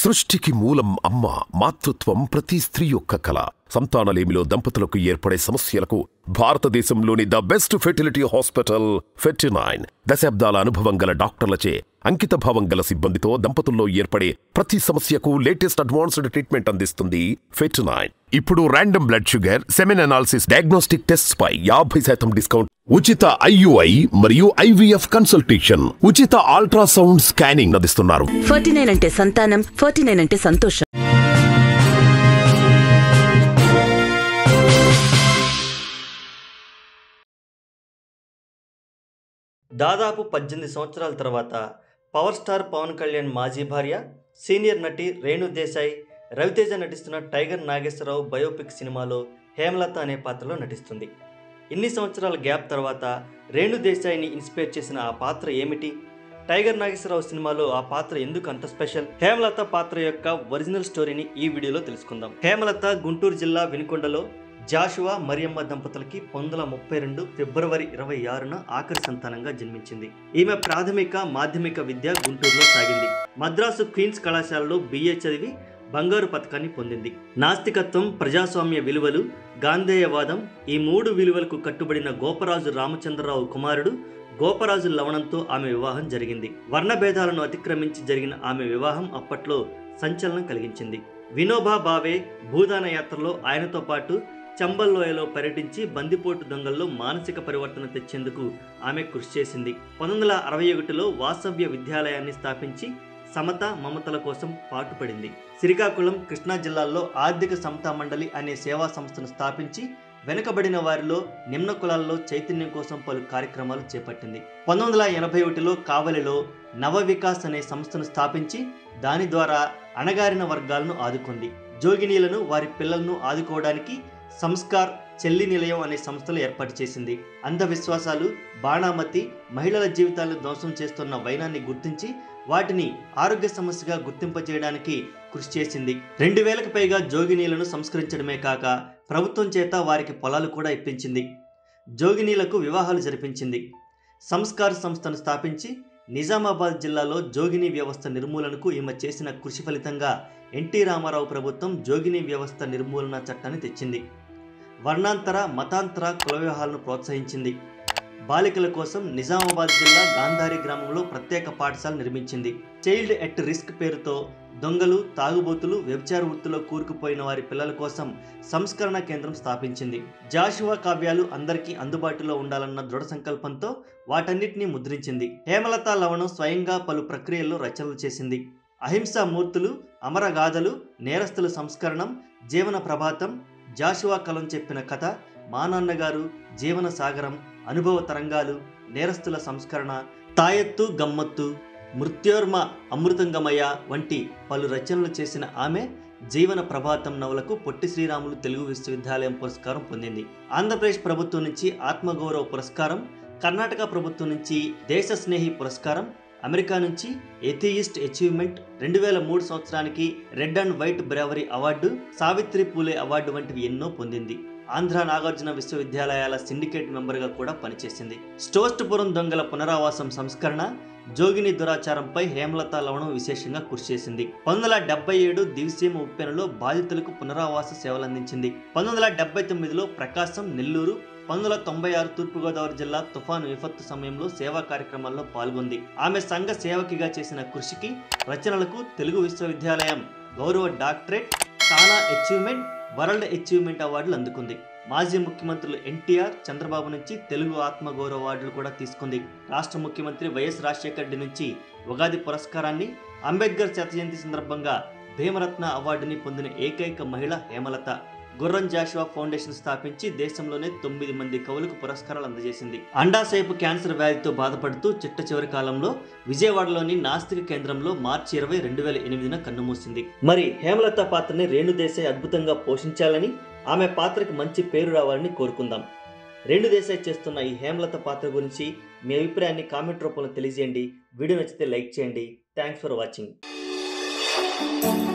సృష్టికి మూలం అమ్మ మాతృత్వం ప్రతి స్త్రీ యొక్క కళ సంతానలేమిలో దంపతులకు ఏర్పడే సమస్యలకు భారతదేశంలోని the best fertility hospital Ferty9 దశాబ్దాల అనుభవం గల డాక్టర్లచే అంకిత భావం గల సిబ్బందితో దంపతుల్లో ఏర్పడే ప్రతి సమస్యకు లేటెస్ట్ అడ్వాన్స్డ్ ట్రీట్మెంట్ అందిస్తుంది ఫెర్టినైన్ ఇప్పుడు random blood sugar semen analysis diagnostic test పై యాభై శాతం డిస్కౌంట్ ఉచిత ఐయుఐ మరియు ఐవీఎఫ్ కన్సల్టేషన్ ఉచిత అల్ట్రాసౌండ్ స్కానింగ్ అందిస్తున్నారు ఫార్టీ నైన్ అంటే సంతానం ఫార్టీ నైన్ అంటే సంతోషం దాదాపు పద్దెనిమిది సంవత్సరాల తర్వాత పవర్ స్టార్ పవన్ కళ్యాణ్ మాజీ భార్య సీనియర్ నటి రేణు దేశాయ్ రవితేజ నటిస్తున్న టైగర్ నాగేశ్వరరావు బయోపిక్ సినిమాలో హేమలత అనే పాత్రలో నటిస్తుంది ఇన్ని సంవత్సరాల గ్యాప్ తర్వాత రేణు దేశాయ్ని ఇన్స్పైర్ చేసిన ఆ పాత్ర ఏమిటి టైగర్ నాగేశ్వరరావు సినిమాలో ఆ పాత్ర ఎందుకు అంత స్పెషల్ హేమలత పాత్ర యొక్క ఒరిజినల్ స్టోరీని ఈ వీడియోలో తెలుసుకుందాం హేమలత గుంటూరు జిల్లా వినుకొండలో జాషువా మరియమ్మ దంపతులకి పంతొమ్మిది ముప్పై రెండు ఫిబ్రవరి ఇరవై ఆరున ఆఖరి సంతానంగా జన్మించింది ఈమె ప్రాథమిక మాధ్యమిక విద్య గుంటూరులో సాగింది మద్రాసు క్వీన్స్ కళాశాలలో బిఏ చదివి బంగారు పథకాన్ని పొందింది నాస్తికత్వం ప్రజాస్వామ్య విలువలు గాంధేయవాదం ఈ మూడు విలువలకు కట్టుబడిన గోపరాజు రామచంద్రరావు కుమారుడు గోపరాజు లవణంతో ఆమె వివాహం జరిగింది వర్ణభేదాలను అతిక్రమించి జరిగిన ఆమె వివాహం అప్పట్లో సంచలనం కలిగించింది వినోబా భావే భూదాన యాత్రలో ఆయనతో పాటు చంబల్లోయలో పర్యటించి బందిపోటు దొంగల్లో మానసిక పరివర్తన తెచ్చేందుకు ఆమె కృషి చేసింది పంతొమ్మిది వందల అరవై ఒకటిలో వాసవ్య విద్యాలయాన్ని స్థాపించి సమత మమతల కోసం పాటుపడింది శ్రీకాకుళం కృష్ణా జిల్లాల్లో ఆర్థిక సమతా మండలి అనే సేవా సంస్థను స్థాపించి వెనుకబడిన వారిలో నిమ్న కులాల్లో చైతన్యం కోసం పలు కార్యక్రమాలు చేపట్టింది పంతొమ్మిది వందల ఎనభై ఒకటిలో కావలిలో నవ వికాస్ అనే సంస్థను స్థాపించి దాని ద్వారా అణగారిన వర్గాలను ఆదుకుంది జోగినీలను వారి పిల్లలను ఆదుకోవడానికి సంస్కార్ చెల్లి నిలయం అనే సంస్థలు ఏర్పాటు చేసింది అంధవిశ్వాసాలు బాణామతి మహిళల జీవితాలను ధ్వంసం చేస్తున్న వైనాన్ని గుర్తించి వాటిని ఆరోగ్య సమస్యగా గుర్తింపజేయడానికి కృషి చేసింది రెండు వేలకు పైగా జోగినీలను సంస్కరించడమే కాక ప్రభుత్వం చేత వారికి పొలాలు కూడా ఇప్పించింది జోగినీలకు వివాహాలు జరిపించింది సంస్కార్ సంస్థను స్థాపించి నిజామాబాద్ జిల్లాలో జోగిని వ్యవస్థ నిర్మూలనకు ఈమె చేసిన కృషి ఫలితంగా ఎన్టీ రామారావు ప్రభుత్వం జోగిని వ్యవస్థ నిర్మూలన చట్టాన్ని తెచ్చింది వర్ణాంతర మతాంతర కుల వివాహాలను ప్రోత్సహించింది బాలికల కోసం నిజామాబాద్ జిల్లా గాంధారి గ్రామంలో ప్రత్యేక పాఠశాల నిర్మించింది చైల్డ్ ఎట్ రిస్క్ పేరుతో దొంగలు తాగుబోతులు వ్యభిచార వృత్తిలో కూరుకుపోయిన వారి పిల్లల కోసం సంస్కరణ కేంద్రం స్థాపించింది జాషువా కావ్యాలు అందరికీ అందుబాటులో ఉండాలన్న దృఢ సంకల్పంతో వాటన్నిటినీ ముద్రించింది హేమలత లవణం స్వయంగా పలు ప్రక్రియల్లో రచనలు చేసింది అహింసా మూర్తులు అమరగాథలు నేరస్తుల సంస్కరణం జీవన ప్రభాతం జాషువా కలం చెప్పిన కథ మా నాన్నగారు జీవన సాగరం అనుభవ తరంగాలు నేరస్తుల సంస్కరణ తాయెత్తు గమ్మత్తు మృత్యోర్మ అమృతంగమయ వంటి పలు రచనలు చేసిన ఆమె జీవన ప్రభాతం నవలకు పొట్టి శ్రీరాములు తెలుగు విశ్వవిద్యాలయం పురస్కారం పొందింది ఆంధ్రప్రదేశ్ ప్రభుత్వం నుంచి ఆత్మగౌరవ పురస్కారం కర్ణాటక ప్రభుత్వం నుంచి దేశ స్నేహి పురస్కారం అమెరికా నుంచి ఎథియిస్ట్ అచీవ్మెంట్ రెండు వేల మూడు సంవత్సరానికి red and white bravery award Savitri Phule award వంటివి ఎన్నో పొందింది ఆంధ్ర నాగార్జున విశ్వవిద్యాలయాల సిండికేట్ మెంబర్గా కూడా పనిచేసింది స్టోస్ట్పురం దొంగల పునరావాసం సంస్కరణ జోగిని దురాచారంపై హేమలత లవణం విశేషంగా కృషి చేసింది పంతొమ్మిది వందల డెబ్బై ఏడు దివిసీమ ఉప్పెనలో బాధితులకు పునరావాస సేవలందించింది పంతొమ్మిది వందల డెబ్బై తొమ్మిదిలో ప్రకాశం నెల్లూరు పంతొమ్మిది వందల తొంభై ఆరు తూర్పుగోదావరి జిల్లా తుఫాను విపత్తు సమయంలో సేవా కార్యక్రమాల్లో పాల్గొంది ఆమె సంఘ సేవకిగా చేసిన కృషికి రచనలకు తెలుగు విశ్వవిద్యాలయం గౌరవ doctorate TANA achievement world achievement అవార్డులు అందుకుంది మాజీ ముఖ్యమంత్రులు ఎన్టీఆర్ చంద్రబాబు నుంచి తెలుగు ఆత్మగౌరవ అవార్డులు కూడా తీసుకుంది రాష్ట్ర ముఖ్యమంత్రి వైఎస్ రాజశేఖర రెడ్డి నుంచి ఉగాది పురస్కారాన్ని అంబేద్కర్ శత జయంతి సందర్భంగా భీమరత్న అవార్డుని పొందిన ఏకైక మహిళ హేమలత గుర్రం జాషువా ఫౌండేషన్ స్థాపించి దేశంలోనే తొమ్మిది మంది కవులకు పురస్కారాలు అందజేసింది అండాశయపు క్యాన్సర్ వ్యాధితో బాధపడుతూ చిట్ట చివరి కాలంలో విజయవాడలోని నాస్తిక కేంద్రంలో మార్చి ఇరవై రెండు వేల ఎనిమిదిన కన్నుమూసింది మరి హేమలత పాత్రని రేణుదేశాయ్ అద్భుతంగా పోషించాలని ఆమె పాత్రకి మంచి పేరు రావాలని కోరుకుందాం రేణు దేశాయ్ చేస్తున్న ఈ హేమలత పాత్ర గురించి మీ అభిప్రాయాన్ని కామెంట్ రూపంలో తెలియజేయండి వీడియో నచ్చితే లైక్ చేయండి థ్యాంక్స్ ఫర్ వాచింగ్